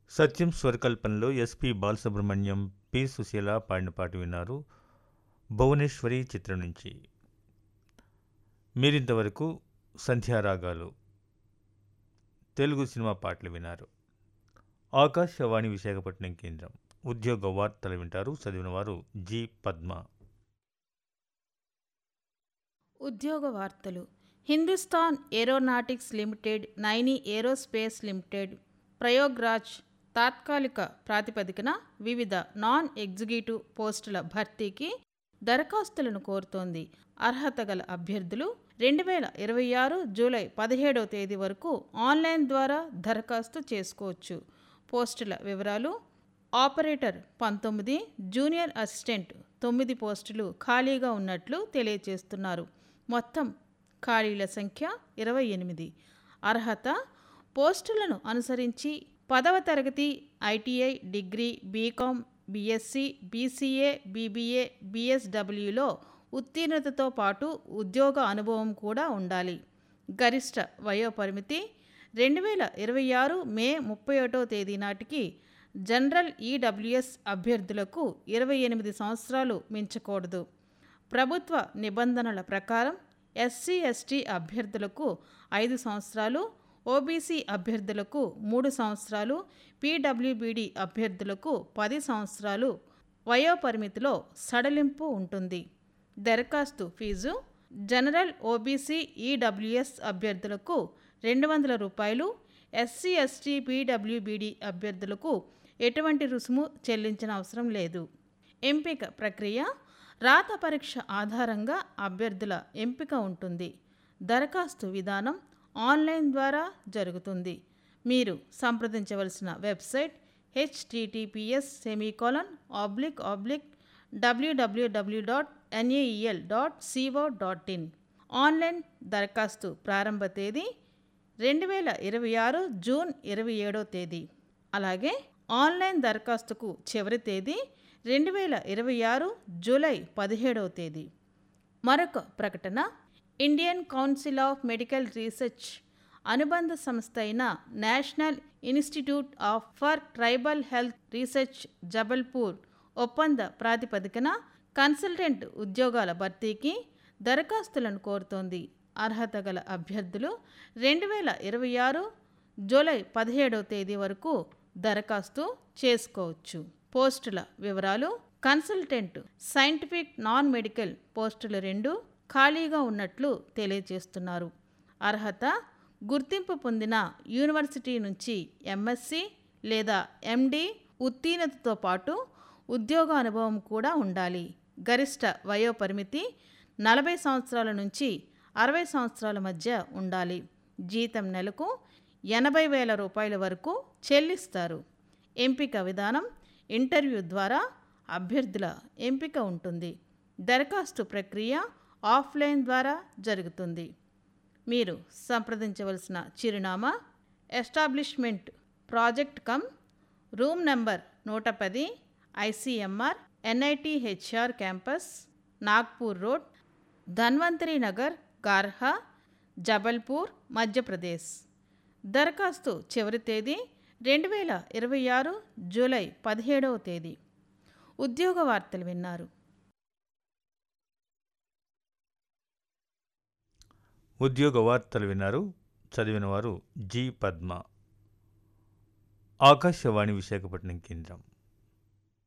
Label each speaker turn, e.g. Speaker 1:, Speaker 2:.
Speaker 1: సత్యం స్వరకల్పనలో SP Balasubrahmanyam P Susheela పాడిన పాట విన్నారు భువనేశ్వరి చిత్రం నుంచి మీరింతవరకు సంధ్యారాగాలు తెలుగు సినిమా పాటలు విన్నారు ఆకాశవాణి విశాఖపట్నం కేంద్రం ఉద్యోగ వార్తలు వింటారు చదివిన వారు జి పద్మ
Speaker 2: ఉద్యోగ వార్తలు Hindustan Aeronautics Limited Naini aerospace limited Prayagraj తాత్కాలిక ప్రాతిపదికన వివిధ నాన్ ఎగ్జిక్యూటివ్ పోస్టుల భర్తీకి దరఖాస్తులను కోరుతోంది అర్హత గల అభ్యర్థులు రెండు వేల ఇరవై ఆరు జూలై పదిహేడవ తేదీ వరకు ఆన్లైన్ ద్వారా దరఖాస్తు చేసుకోవచ్చు పోస్టుల వివరాలు ఆపరేటర్ పంతొమ్మిది జూనియర్ అసిస్టెంట్ తొమ్మిది పోస్టులు ఖాళీగా ఉన్నట్లు తెలియజేస్తున్నారు మొత్తం ఖాళీల సంఖ్య ఇరవై ఎనిమిది అర్హత పోస్టులను అనుసరించి పదవ తరగతి ITI degree BCom BSc BCA BBA బీఎస్డబ్ల్యూలో ఉత్తీర్ణతతో పాటు ఉద్యోగ అనుభవం కూడా ఉండాలి గరిష్ట వయోపరిమితి రెండు వేల ఇరవై ఆరు మే ముప్పై ఒకటో తేదీ నాటికి జనరల్ ఈడబ్ల్యూఎస్ అభ్యర్థులకు ఇరవై ఎనిమిది సంవత్సరాలు మించకూడదు ప్రభుత్వ నిబంధనల ప్రకారం ఎస్సీ ఎస్టీ అభ్యర్థులకు ఐదు సంవత్సరాలు ఓబీసీ అభ్యర్థులకు మూడు సంవత్సరాలు పీడబ్ల్యూబీడి అభ్యర్థులకు పది సంవత్సరాలు వయోపరిమితిలో సడలింపు ఉంటుంది దరఖాస్తు ఫీజు జనరల్ ఓబీసీ ఈడబ్ల్యూఎస్ అభ్యర్థులకు రెండు వందల రూపాయలు ఎస్సీ ఎస్టీ పీడబ్ల్యూబీడి అభ్యర్థులకు ఎటువంటి రుసుము చెల్లించిన అవసరం లేదు ఎంపిక ప్రక్రియ రాత పరీక్ష ఆధారంగా అభ్యర్థుల ఎంపిక ఉంటుంది దరఖాస్తు విధానం ఆన్లైన్ ద్వారా జరుగుతుంది మీరు సంప్రదించవలసిన website HTTPS semicolon oblique oblique WWW dot NAEL dot CO dot in online దరఖాస్తు ప్రారంభ తేదీ రెండు వేల ఇరవై ఆరు జూన్ ఇరవై ఏడో తేదీ అలాగే ఆన్లైన్ దరఖాస్తుకు చివరి తేదీ రెండు వేల ఇరవై ఆరు జూలై పదిహేడవ తేదీ మరొక ప్రకటన Indian council of medical research అనుబంధ సంస్థ అయిన national institute of for tribal health research Jabalpur ఒప్పంద ప్రాతిపదికన కన్సల్టెంట్ ఉద్యోగాల భర్తీకి దరఖాస్తులను కోరుతోంది అర్హత గల అభ్యర్థులు రెండు వేల ఇరవై ఆరు జూలై పదిహేడవ తేదీ వరకు దరఖాస్తు చేసుకోవచ్చు పోస్టుల వివరాలు కన్సల్టెంట్ సైంటిఫిక్ నాన్ మెడికల్ పోస్టులు రెండు ఖాళీగా ఉన్నట్లు తెలియజేస్తున్నారు అర్హత గుర్తింపు పొందిన యూనివర్సిటీ నుంచి ఎంఎస్సి లేదా ఎండి ఉత్తీర్ణతతో పాటు ఉద్యోగ అనుభవం కూడా ఉండాలి గరిష్ట వయోపరిమితి నలభై సంవత్సరాల నుంచి అరవై సంవత్సరాల మధ్య ఉండాలి జీతం నెలకు ఎనభై వేల రూపాయల వరకు చెల్లిస్తారు ఎంపిక విధానం ఇంటర్వ్యూ ద్వారా అభ్యర్థుల ఎంపిక ఉంటుంది దరఖాస్తు ప్రక్రియ ఆఫ్లైన్ ద్వారా జరుగుతుంది మీరు సంప్రదించవలసిన చిరునామా establishment project cum room number నూట పది ICMR NIT HR campus Nagpur road Dhanvantari Nagar Garha Jabalpur Madhya Pradesh దరఖాస్తు చివరి తేదీ రెండు వేల ఇరవై ఆరు జూలై పదిహేడవ తేదీ ఉద్యోగ వార్తలు విన్నారు
Speaker 1: ఉద్యోగ వార్తలు విన్నారు చదివిన వారు జి పద్మ ఆకాశవాణి విశాఖపట్నం కేంద్రం